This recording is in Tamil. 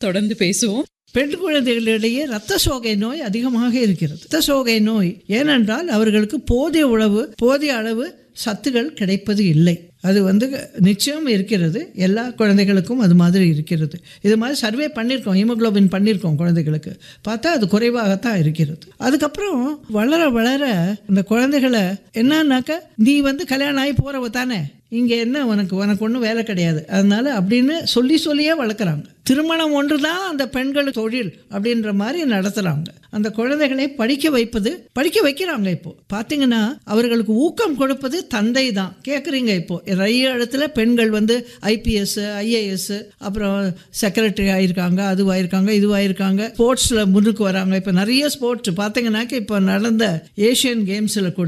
தொடர்ந்து பேசுவோம் பெண் குழந்தைகளிடையே இரத்த சோகை நோய் அதிகமாக இருக்கிறது இரத்த சோகை நோய் ஏனென்றால் அவர்களுக்கு போதிய உணவு போதிய அளவு சத்துகள் கிடைப்பது இல்லை அது வந்து நிச்சயம் இருக்கிறது எல்லா குழந்தைகளுக்கும் அது மாதிரி இருக்கிறது இது மாதிரி சர்வே பண்ணியிருக்கோம் ஹீமோகுளோபின் பண்ணியிருக்கோம் குழந்தைகளுக்கு பார்த்தா அது குறைவாகத்தான் இருக்கிறது அதுக்கப்புறம் வளர வளர இந்த குழந்தைகளை என்னன்னாக்க நீ வந்து கல்யாணம் ஆகி போகிறவ தானே இங்கே என்ன உனக்கு உனக்கு ஒன்றும் வேலை கிடையாது அதனால அப்படின்னு சொல்லி சொல்லியே வளர்க்குறாங்க திருமணம் ஒன்று தான் அந்த பெண்கள் தொழில் அப்படின்ற மாதிரி நடத்துகிறாங்க அந்த குழந்தைகளை படிக்க வைப்பது படிக்க வைக்கிறாங்க இப்போ பார்த்தீங்கன்னா அவர்களுக்கு ஊக்கம் கொடுப்பது தந்தை தான் கேட்குறீங்க இப்போ நிறைய இடத்துல பெண்கள் வந்து ஐபிஎஸ் ஐஏஎஸ் அப்புறம் செக்ரட்டரி ஆயிருக்காங்க அதுவாயிருக்காங்க இதுவாயிருக்காங்க ஸ்போர்ட்ஸில் முன்னுக்கு வராங்க இப்போ நிறைய ஸ்போர்ட்ஸ் பார்த்தீங்கன்னாக்க இப்போ நடந்த ஏஷியன் கேம்ஸில் கூட